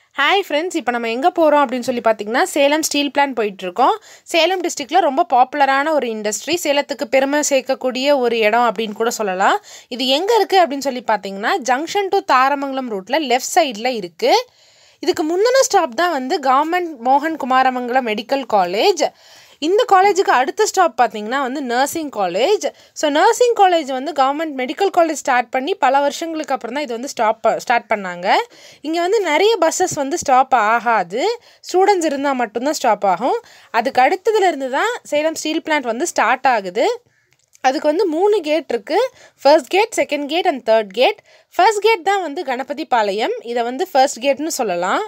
hi friends இப்போ நம்ம எங்கே போகிறோம் அப்படின்னு சொல்லி பார்த்தீங்கன்னா சேலம் ஸ்டீல் பிளான்ட் போயிட்டுருக்கோம் சேலம் டிஸ்ட்ரிக்டில் ரொம்ப பாப்புலரான ஒரு இண்டஸ்ட்ரி சேலத்துக்கு பெருமை சேர்க்கக்கூடிய ஒரு இடம் அப்படின்னு கூட சொல்லலாம் இது எங்கே இருக்குது அப்படின்னு சொல்லி பார்த்தீங்கன்னா ஜங்ஷன் டு தாரமங்கலம் ரூட்டில் லெஃப்ட் சைடில் இருக்குது இதுக்கு முந்தின ஸ்டாப் தான் வந்து கவர்மெண்ட் மோகன் குமாரமங்கலம் மெடிக்கல் காலேஜ் இந்த காலேஜுக்கு அடுத்த ஸ்டாப் பார்த்தீங்கன்னா வந்து nursing college so nursing college வந்து கவர்மெண்ட் மெடிக்கல் காலேஜ் ஸ்டார்ட் பண்ணி பல வருஷங்களுக்கு அப்புறம் தான் இது வந்து ஸ்டாப் ஸ்டார்ட் பண்ணாங்க இங்கே வந்து நிறைய பஸ்ஸஸ் வந்து ஸ்டாப் ஆகாது ஸ்டூடெண்ட்ஸ் இருந்தால் மட்டும்தான் ஸ்டாப் ஆகும் அதுக்கு அடுத்ததுலேருந்து தான் சேலம் ஸ்டீல் பிளான்ட் வந்து ஸ்டார்ட் ஆகுது அதுக்கு வந்து மூணு கேட் இருக்குது first gate second gate and third gate first gate தான் வந்து கணபதி பாளையம் இதை வந்து ஃபர்ஸ்ட் கேட்னு சொல்லலாம்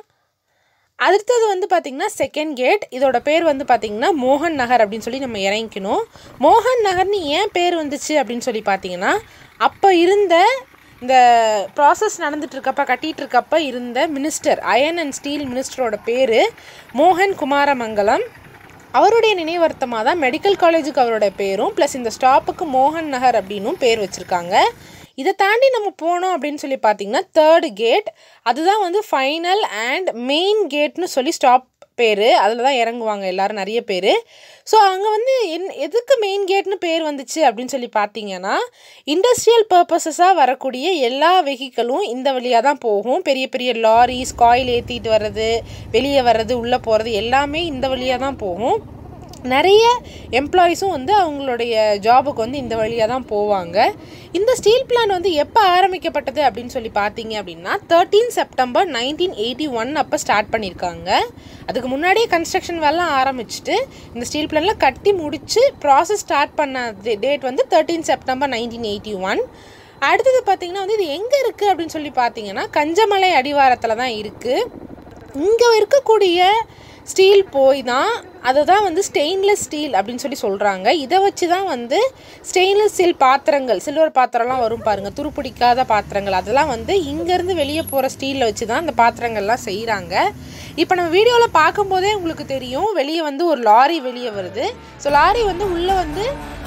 அடுத்தது வந்து பார்த்திங்கன்னா செகண்ட் கேட் இதோட பேர் வந்து பார்த்திங்கன்னா மோகன் நகர் அப்படின்னு சொல்லி நம்ம இறங்கிக்கணும் மோகன் நகர்னு ஏன் பேர் வந்துச்சு அப்படின்னு சொல்லி பார்த்தீங்கன்னா அப்போ இருந்த இந்த ப்ராசஸ் நடந்துட்டு இருக்கப்ப கட்டிகிட்டு இருக்கப்ப இருந்த மினிஸ்டர் அயன் அண்ட் ஸ்டீல் மினிஸ்டரோட பேர் மோகன் குமாரமங்கலம் அவருடைய நினைவர்த்தமாக தான் மெடிக்கல் காலேஜுக்கு அவரோட பேரும் ப்ளஸ் இந்த ஸ்டாப்புக்கு மோகன் நகர் அப்படின்னும் பேர் வச்சுருக்காங்க இதை தாண்டி நம்ம போனோம் அப்படின்னு சொல்லி பார்த்தீங்கன்னா தேர்டு கேட் அதுதான் வந்து ஃபைனல் அண்ட் மெயின் கேட்னு சொல்லி ஸ்டாப் பேர் அதில் தான் இறங்குவாங்க எல்லோரும் நிறைய பேர் ஸோ அங்கே வந்து என் எதுக்கு மெயின் கேட்னு பேர் வந்துச்சு அப்படின்னு சொல்லி பார்த்தீங்கன்னா இண்டஸ்ட்ரியல் பர்பஸஸாக வரக்கூடிய எல்லா வெஹிக்கிளும் இந்த வழியாக தான் போகும் பெரிய பெரிய லாரிஸ் காயில் ஏற்றிட்டு வர்றது வெளியே வர்றது உள்ளே போகிறது எல்லாமே இந்த வழியாக தான் போகும் நிறைய எம்ப்ளாயீஸும் வந்து அவங்களுடைய ஜாபுக்கு வந்து இந்த வழியாக தான் போவாங்க இந்த ஸ்டீல் பிளான் வந்து எப்போ ஆரம்பிக்கப்பட்டது அப்படின்னு சொல்லி பார்த்தீங்க அப்படின்னா thirteen September nineteen eighty one அப்போ ஸ்டார்ட் பண்ணியிருக்காங்க அதுக்கு முன்னாடியே கன்ஸ்ட்ரக்ஷன் வேலை ஆரம்பிச்சுட்டு இந்த ஸ்டீல் பிளான்லாம் கட்டி முடித்து ப்ராசஸ் ஸ்டார்ட் பண்ண டேட் வந்து thirteen September nineteen eighty one அடுத்தது பார்த்திங்கன்னா வந்து இது எங்கே இருக்குது அப்படின்னு சொல்லி பார்த்தீங்கன்னா கஞ்சமலை அடிவாரத்தில் தான் இருக்குது இங்கே இருக்கக்கூடிய ஸ்டீல் போய் தான் அதை தான் வந்து ஸ்டெயின்லெஸ் ஸ்டீல் அப்படின்னு சொல்லி சொல்கிறாங்க இதை வச்சு தான் வந்து ஸ்டெயின்லெஸ் ஸ்டீல் பாத்திரங்கள் சில்வர் பாத்திரம்லாம் வரும் பாருங்கள் துருப்பிடிக்காத பாத்திரங்கள் அதெல்லாம் வந்து இங்கேருந்து வெளியே போகிற ஸ்டீலில் வச்சு தான் அந்த பாத்திரங்கள்லாம் செய்கிறாங்க இப்போ நம்ம வீடியோவில் பார்க்கும்போதே உங்களுக்கு தெரியும் வெளியே வந்து ஒரு லாரி வெளியே வருது ஸோ லாரி வந்து உள்ளே வந்து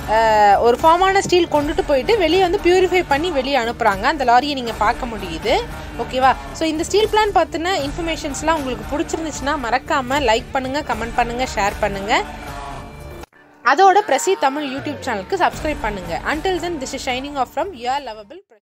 ஒரு ஃபார்மான ஸ்டீல் கொண்டுட்டு போயிட்டு வெளியே வந்து பியூரிஃபை பண்ணி வெளியே அனுப்புகிறாங்க அந்த லாரியை நீங்கள் பார்க்க முடியுது ஓகேவா ஸோ இந்த ஸ்டீல் பிளான் பார்த்தின இன்ஃபர்மேஷன்ஸ்லாம் உங்களுக்கு பிடிச்சிருந்துச்சுன்னா மறக்காமல் லைக் பண்ணுங்கள் கமெண்ட் பண்ணுங்கள் ஷேர் பண்ணுங்கள் அதோட பிரசி தமிழ் யூடியூப் சேனலுக்கு சப்ஸ்கிரைப் பண்ணுங்கள் until then this is signing off from your lovable